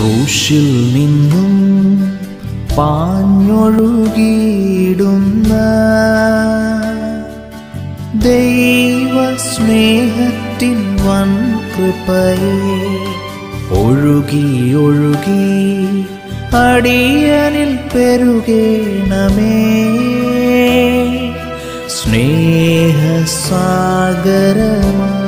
ക്രൂശിൽ നിന്നും പാഞ്ഞൊഴുകിയിടുന്ന ദൈവ സ്നേഹത്തിൻ വൻ കൃപയെ ഒഴുകി ഒഴുകി അടിയനിൽ പെരുകേണമേ സ്നേഹസാഗരമാ